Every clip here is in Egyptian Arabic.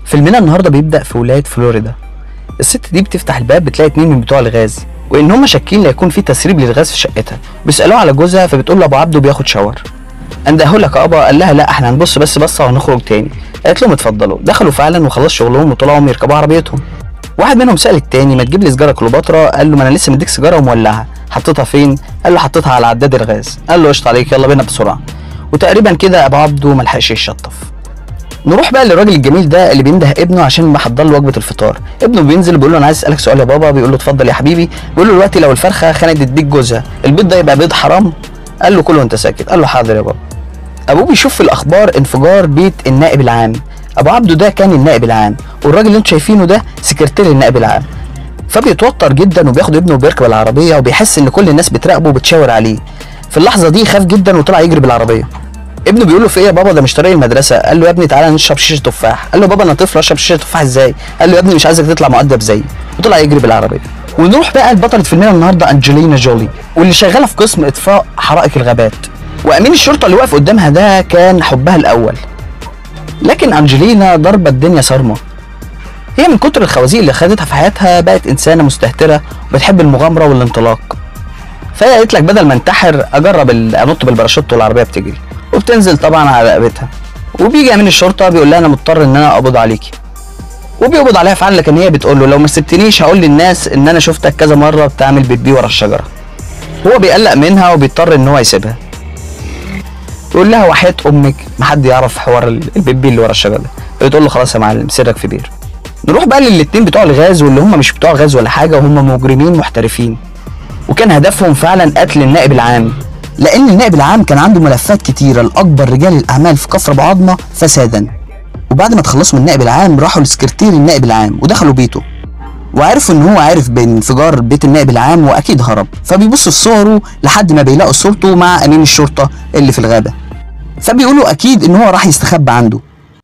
فيلمنا النهارده بيبدأ في ولاية فلوريدا الست دي بتفتح الباب بتلاقي اتنين من بتوع الغاز وان هم شاكين لا يكون في تسريب للغاز في شقتها بيسألوها على جوزها فبتقول له ابو عبده بياخد شاور انده لك يا ابا قال لها لا احنا هنبص بس بصه وهنخرج تاني قالت لهم اتفضلوا دخلوا فعلا وخلص شغلهم وطلعوا يركبوا عربيتهم واحد منهم سأل التاني ما تجيب لي سيجاره كليوباترا قال له ما انا لسه مديك سيجاره ومولعها حطيتها فين قال له حطيتها على عداد الغاز قال له قشطه عليك يلا بينا بسرعه وتقريبا كده ابو عبده ما لحقش يشطف نروح بقى للراجل الجميل ده اللي بينده ابنه عشان محضر له وجبه الفطار ابنه بينزل بيقول له انا عايز اسالك سؤال يا بابا بيقول له اتفضل يا حبيبي بيقول له دلوقتي لو الفرخه خانت الديك جوزها البيض ده يبقى بيض حرام قال له كله وانت ساكت قال له حاضر يا بابا ابوه بيشوف في الاخبار انفجار بيت النائب العام ابو عبده ده كان النائب العام والراجل اللي انتوا شايفينه ده سكرتير النائب العام فبيتوتر جدا وبياخد ابنه وبيركب العربيه وبيحس ان كل الناس بتراقبه وبتشاور عليه في اللحظه دي خاف جدا وطلع يجري بالعربيه ابنه بيقول له في ايه يا بابا ده مش طريق المدرسه قال له يا ابني تعالى نشرب شيشه تفاح قال له بابا انا طفل اشرب شيشه تفاح ازاي قال له يا ابني مش عايزك تطلع مؤدب زيي وطلع يجري بالعربيه ونروح بقى لبطله فيلمنا النهارده انجلينا جولي واللي شغاله في قسم اطفاء حرائق الغابات وامين الشرطه اللي واقف قدامها ده كان حبها الاول لكن انجلينا ضربة الدنيا صارمه هي من كتر الخوازيق اللي خدتها في حياتها بقت انسانه مستهتره وبتحب المغامره والانطلاق فهي قالت لك بدل ما انتحر اجرب ال- انط بالباراشوت والعربيه بتجري وبتنزل طبعا على رقبتها وبيجي امين الشرطه بيقول لها انا مضطر ان انا اقبض عليكي وبيقبض عليها فعلا لكن هي بتقول له لو ما سبتنيش هقول للناس ان انا شفتك كذا مره بتعمل بيبي ورا الشجره هو بيقلق منها وبيضطر ان هو يسيبها يقول لها وحياة امك ما حد يعرف حوار ال- البيبي اللي ورا الشجره ده بتقول له خلاص يا معلم سرك في بير نروح بقى للاتنين بتوع الغاز واللي هم مش بتوع غاز ولا حاجه وهم مجرمين محترفين وكان هدفهم فعلا قتل النائب العام لان النائب العام كان عنده ملفات كتيره لاكبر رجال الاعمال في كفر ابو عظمه فسادا وبعد ما تخلصوا من النائب العام راحوا لسكرتير النائب العام ودخلوا بيته وعرفوا ان هو عارف بانفجار بيت النائب العام واكيد هرب فبيبصوا في صوره لحد ما بيلاقوا صورته مع امين الشرطه اللي في الغابه فبيقولوا اكيد ان هو راح يستخبى عنده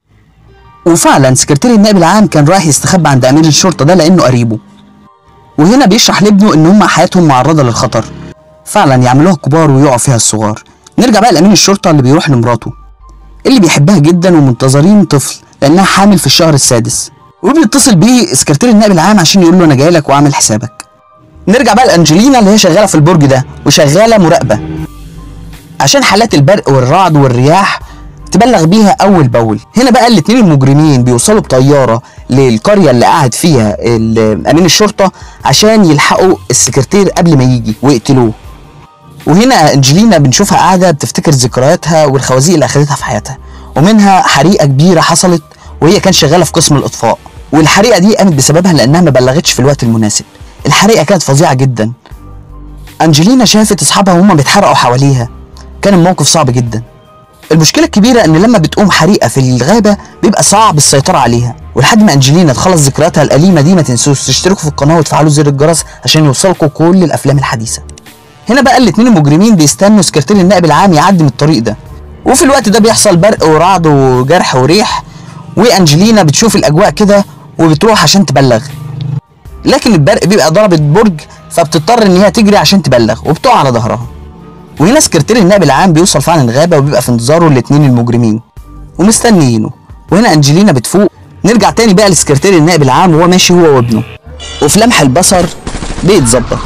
وفعلا سكرتير النائب العام كان رايح يستخبى عند امين الشرطه ده لانه قريبه وهنا بيشرح لابنه ان هم حياتهم معرضه للخطر فعلا يعملوها الكبار ويقعوا فيها الصغار نرجع بقى لامين الشرطه اللي بيروح لمراته اللي بيحبها جدا ومنتظرين طفل لانها حامل في الشهر السادس وبيتصل بيه سكرتير النائب العام عشان يقول له انا جاي لك وعامل حسابك نرجع بقى لانجلينا اللي هي شغاله في البرج ده وشغاله مراقبه عشان حالات البرق والرعد والرياح تبلغ بيها اول باول هنا بقى الاتنين المجرمين بيوصلوا بطياره للقريه اللي قاعد فيها ال- امين الشرطه عشان يلحقوا السكرتير قبل ما يجي ويقتلوه وهنا انجلينا بنشوفها قاعده بتفتكر ذكرياتها والخوازيق اللي اخدتها في حياتها ومنها حريقه كبيره حصلت وهي كانت شغاله في قسم الاطفاء والحريقه دي قامت بسببها لانها ما بلغتش في الوقت المناسب الحريقه كانت فظيعه جدا انجلينا شافت اصحابها وهم بيتحرقوا حواليها كان الموقف صعب جدا المشكله الكبيره ان لما بتقوم حريقه في الغابه بيبقى صعب السيطره عليها ولحد ما انجلينا تخلص ذكرياتها الاليمه دي ما تنسوش تشتركوا في القناه وتفعلوا زر الجرس عشان يوصلكم كل الافلام الحديثه هنا بقى الاتنين المجرمين بيستنوا سكرتير النائب العام يعدي من الطريق ده وفي الوقت ده بيحصل برق ورعد وجرح وريح وانجلينا بتشوف الاجواء كده وبتروح عشان تبلغ لكن البرق بيبقى ضربت برج فبتضطر ان هي تجري عشان تبلغ وبتقع على ظهرها وهنا سكرتير النائب العام بيوصل فعلا الغابه وبيبقى في انتظاره الاتنين المجرمين ومستنيينه وهنا انجلينا بتفوق نرجع تاني بقى لسكرتير النائب العام وهو ماشي هو وابنه وفي لمح البصر بيتظبط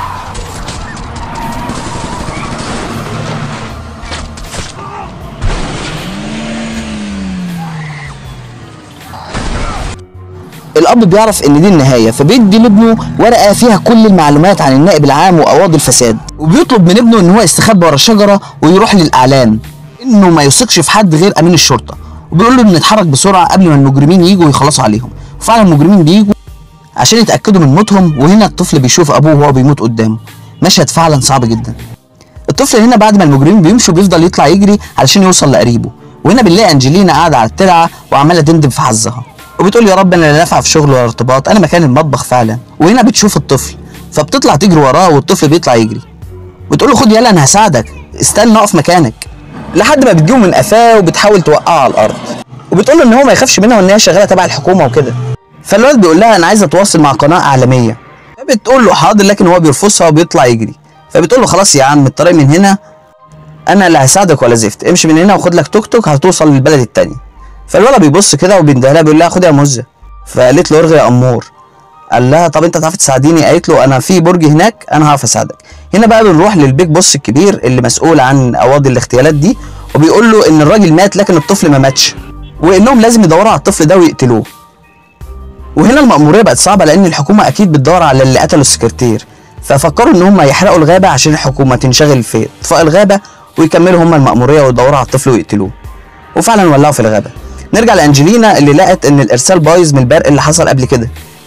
الاب بيعرف ان دي النهايه فبيدي لابنه ورقه فيها كل المعلومات عن النائب العام واواضي الفساد وبيطلب من ابنه ان هو يستخبى ورا الشجره ويروح للاعلام انه ما يثقش في حد غير امين الشرطه وبيقول له ان نتحرك بسرعه قبل ما المجرمين يجوا ويخلصوا عليهم وفعلا المجرمين بيجوا عشان يتاكدوا من موتهم وهنا الطفل بيشوف ابوه وهو بيموت قدامه مشهد فعلا صعب جدا الطفل هنا بعد ما المجرمين بيمشوا بيفضل يطلع يجري علشان يوصل لقريبه وهنا بنلاقي انجلينا قاعده على الترعه وعماله تندب في حظها وبتقول يا رب انا لا نافعه في شغل ولا ارتباط انا مكان المطبخ فعلا وهنا بتشوف الطفل فبتطلع تجري وراه والطفل بيطلع يجري بتقول له خد يلا انا هساعدك استنى اقف مكانك لحد ما بتجيبه من قفاه وبتحاول توقعه على الارض وبتقول له ان هو ما يخافش منها وان هي شغاله تبع الحكومه وكده فالولد بيقول لها انا عايز اتواصل مع قناه اعلاميه فبتقول له حاضر لكن هو بيرفضها وبيطلع يجري فبتقول له خلاص يا عم الطريق من هنا انا لا هساعدك ولا زفت امشي من هنا وخد لك توك توك هتوصل للبلد التاني فالولد بيبص كده وبيندهلها بيقول لها خد يا مزه فقالت له ارغي يا امور قال لها طب انت هتعرف تساعديني قالت له انا في برج هناك انا هعرف اساعدك هنا بقى بنروح للبيج بوس الكبير اللي مسؤول عن قواضي الاغتيالات دي وبيقول له ان الراجل مات لكن الطفل ما ماتش وانهم لازم يدوروا على الطفل ده ويقتلوه وهنا المأمورية بقت صعبة لأن الحكومة أكيد بتدور على اللي قتلوا السكرتير ففكروا إن هم يحرقوا الغابة عشان الحكومة تنشغل في إطفاء الغابة ويكملوا هم المأمورية ويدوروا على الطفل ويقتلوه وفعلا ولعوا في الغابة نرجع لأنجلينا اللي لقت إن الإرسال بايظ من البرق اللي حصل قبل كده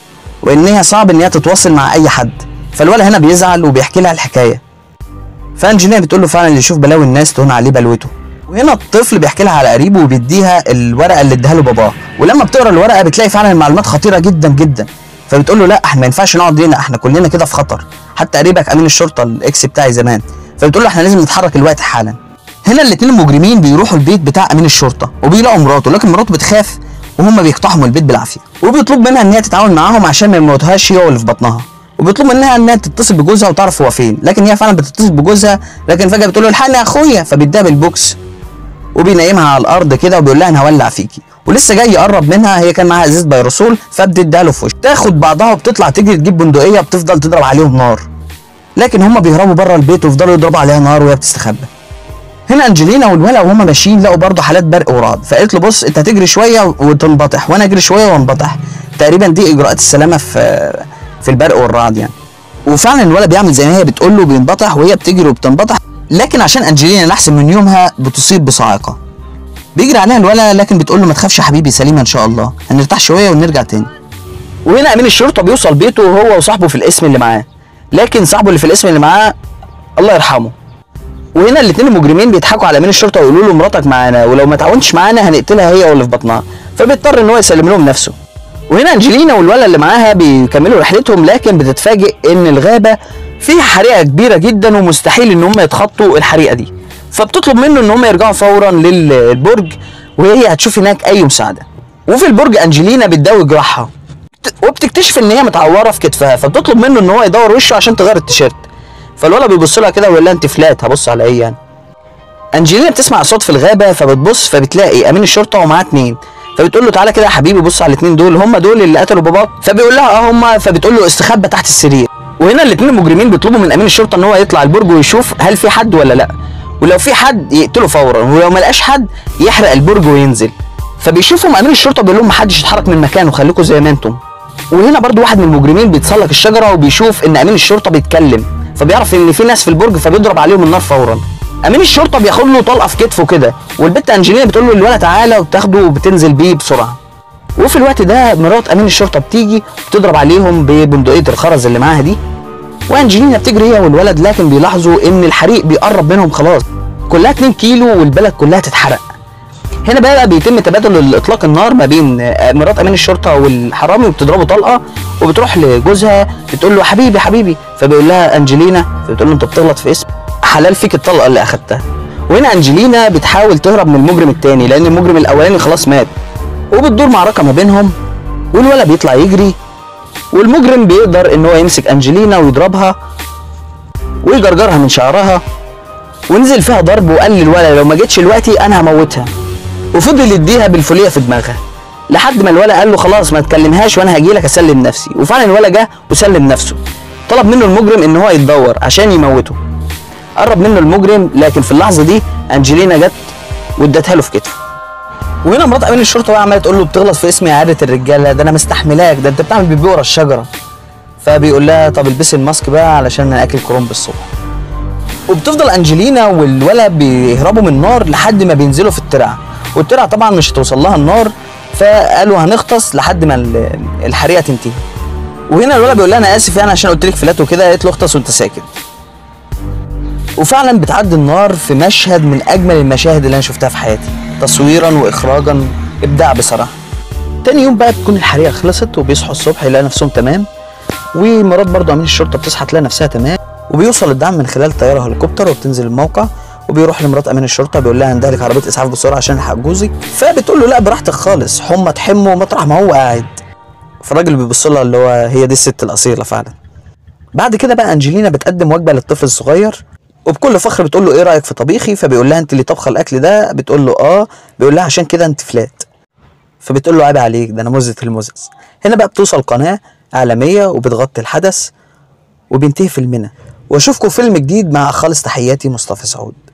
وإن هي صعب إن هي تتواصل مع أي حد فالولد هنا بيزعل وبيحكي لها الحكاية فأنجلينا بتقول له فعلا اللي يشوف بلاوي الناس تهون عليه بلوته وهنا الطفل بيحكي لها على قريبه وبيديها الورقه اللي اداها له باباه ولما بتقرا الورقه بتلاقي فعلا المعلومات خطيره جدا جدا فبتقول له لا احنا ما ينفعش نقعد هنا احنا كلنا كده في خطر حتى قريبك امين الشرطه الاكس بتاعي زمان فبتقول له احنا لازم نتحرك الوقت حالا هنا الاثنين المجرمين بيروحوا البيت بتاع امين الشرطه وبيلاقوا مراته لكن مراته بتخاف وهم بيقتحموا البيت بالعافيه وبيطلب منها ان هي تتعاون معاهم عشان ما يموتهاش هي واللي في بطنها وبيطلب منها انها تتصل بجوزها وتعرف هو فين لكن هي فعلا بتتصل بجوزها لكن فجاه بتقول له الحقني يا اخويا فبيديها بالبوكس وبينيمها على الارض كده وبيقول لها انا هولع فيكي ولسه جاي يقرب منها هي كان معاها ازاز بيروسول فبتديها له في وشه تاخد بعضها وبتطلع تجري تجيب بندقيه بتفضل تضرب عليهم نار لكن هم بيهربوا بره البيت ويفضلوا يضربوا عليها نار وهي بتستخبى هنا انجلينا والولا وهم ماشيين لقوا برضه حالات برق ورعد فقالت له بص انت هتجري شويه وتنبطح وانا اجري شويه وانبطح تقريبا دي اجراءات السلامه في في البرق والرعد يعني وفعلا الولد بيعمل زي ما هي بتقول له بينبطح وهي بتجري وبتنبطح لكن عشان انجلينا نحسن من يومها بتصيب بصاعقه بيجري عليها الولا لكن بتقول له ما تخافش يا حبيبي سليمه ان شاء الله هنرتاح شويه ونرجع تاني وهنا امين الشرطه بيوصل بيته هو وصاحبه في الاسم اللي معاه لكن صاحبه اللي في الاسم اللي معاه الله يرحمه وهنا الاثنين المجرمين بيضحكوا على امين الشرطه ويقولوا له مراتك معانا ولو ما تعاونتش معانا هنقتلها هي واللي في بطنها فبيضطر ان هو يسلم لهم نفسه وهنا انجلينا والولد اللي معاها بيكملوا رحلتهم لكن بتتفاجئ ان الغابه فيها حريقه كبيره جدا ومستحيل ان هم يتخطوا الحريقه دي فبتطلب منه ان هم يرجعوا فورا للبرج وهي هتشوف هناك اي مساعده وفي البرج انجلينا بتداوي جراحها وبتكتشف ان هي متعوره في كتفها فبتطلب منه ان هو يدور وشه عشان تغير التيشيرت فالولد بيبص لها كده ويقول لها انت فلات هبص على ايه يعني انجلينا بتسمع صوت في الغابه فبتبص فبتلاقي امين الشرطه ومعاه اتنين فبتقول له تعالى كده يا حبيبي بص على الاتنين دول هم دول اللي قتلوا باباك فبيقول لها اه هم فبتقول له استخبى تحت السرير وهنا الاتنين المجرمين بيطلبوا من امين الشرطه ان هو يطلع البرج ويشوف هل في حد ولا لا ولو في حد يقتله فورا ولو ما لقاش حد يحرق البرج وينزل فبيشوفهم امين الشرطه بيقول لهم محدش يتحرك من مكانه خليكم زي ما انتم وهنا برضو واحد من المجرمين بيتسلق الشجره وبيشوف ان امين الشرطه بيتكلم فبيعرف ان في ناس في البرج فبيضرب عليهم النار فورا امين الشرطه بياخد له طلقه في كتفه كده والبت انجلينا بتقول له الولد تعالى وبتاخده وبتنزل بيه بسرعه وفي الوقت ده مرات امين الشرطه بتيجي بتضرب عليهم ببندقيه الخرز اللي معاها دي وانجلينا بتجري هي والولد لكن بيلاحظوا ان الحريق بيقرب منهم خلاص كلها 2 كيلو والبلد كلها تتحرق هنا بقى بيتم تبادل اطلاق النار ما بين آه، مرات امين الشرطه والحرامي وبتضربه طلقه وبتروح لجوزها بتقول له حبيبي حبيبي فبيقول لها انجلينا فبتقول له انت بتغلط في اسم حلال فيك الطلقه اللي اخدتها وهنا انجلينا بتحاول تهرب من المجرم التاني لان المجرم الاولاني خلاص مات وبتدور معركه ما بينهم والولد بيطلع يجري والمجرم بيقدر ان هو يمسك انجلينا ويضربها ويجرجرها من شعرها ونزل فيها ضرب وقال للولد لو ما جيتش دلوقتي انا هموتها وفضل يديها بالفوليه في دماغها لحد ما الولد قال له خلاص ما تكلمهاش وانا هجي لك اسلم نفسي وفعلا الولد جه وسلم نفسه طلب منه المجرم ان هو يتدور عشان يموته قرب منه المجرم لكن في اللحظه دي انجلينا جت وادتها له في كتفه وهنا مرات امين الشرطه بقى عماله تقول له بتغلط في اسمي عاده الرجاله ده انا مستحملاك ده انت بتعمل بيبي ورا الشجره فبيقول لها طب البسي الماسك بقى علشان انا اكل كرومب الصبح وبتفضل انجلينا والولد بيهربوا من النار لحد ما بينزلوا في الترعه والترعه طبعا مش هتوصل لها النار فقالوا هنغطس لحد ما ال- الحريقه تنتهي وهنا الولد بيقول لها انا اسف يعني عشان قلت لك فلات وكده قالت له اغطس وانت ساكت وفعلا بتعدي النار في مشهد من اجمل المشاهد اللي انا شفتها في حياتي تصويرا واخراجا ابداع بصراحه تاني يوم بقى بتكون الحريقه خلصت وبيصحوا الصبح يلاقوا نفسهم تمام ومرات برضو امين الشرطه بتصحى تلاقي نفسها تمام وبيوصل الدعم من خلال طياره هليكوبتر وبتنزل الموقع وبيروح لمرات امين الشرطه بيقول لها هندهلك عربيه اسعاف بسرعه عشان الحق جوزك فبتقول له لا براحتك خالص حمى تحمه مطرح ما هو قاعد فالراجل بيبص لها اللي هو هي دي الست الاصيله فعلا بعد كده بقى انجلينا بتقدم وجبه للطفل الصغير وبكل فخر بتقول له ايه رايك في طبيخي فبيقول لها انت اللي طبخه الاكل ده بتقول له اه بيقول لها عشان كده انت فلات فبتقول له عيب عليك ده انا مزة المزز هنا بقى بتوصل قناة عالمية وبتغطي الحدث وبينتهي فيلمنا واشوفكم فيلم جديد مع خالص تحياتي مصطفى سعود